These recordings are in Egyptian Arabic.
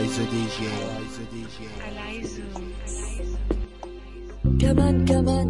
العايزو دي جي العايزو كمان كمان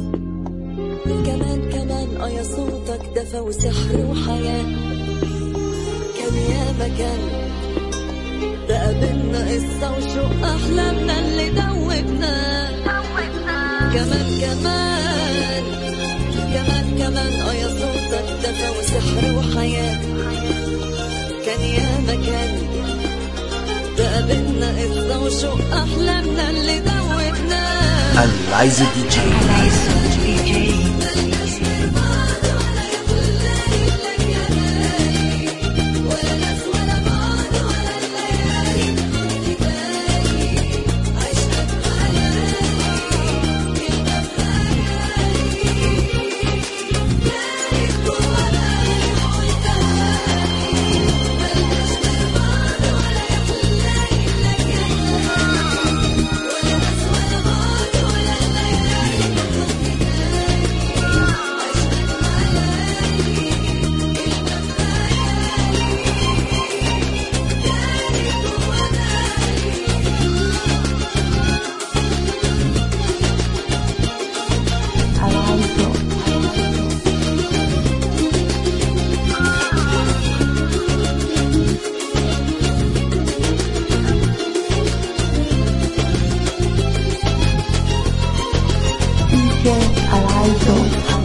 كمان كمان اه يا صوتك دفى وسحر وحياة كان يا مكان بقى بينا قصة وشوق أحلامنا اللي دوبنا كمان كمان كمان كمان اه يا صوتك دفى وسحر وحياة كان يا مكان بقى بينا قصة وشوق أحلامنا اللي دوبنا العايزو دي جي العايزو دي جي العايزو دي جي العايزو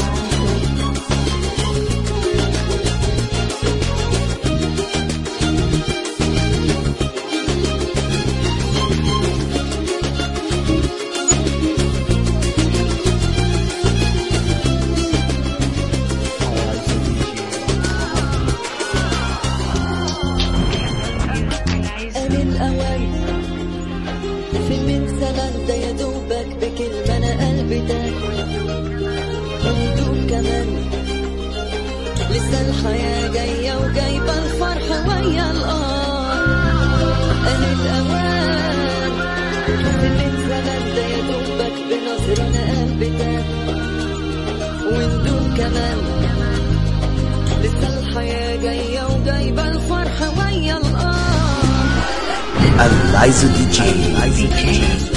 العايزو دي جي العايزو آن الأوان في من زمان ده يا دوبك بكلمة أنا قلبي ده وندوب كمان لسه الحياة جاية وجايبة الفرح ويا القمر آن الأوان في من زمان ده يا دوبك بنظرة أنا قلبي ده وندوب كمان لسه الحياة جاية وجايبة الفرح ويا القمر العايزو دي جي دي جي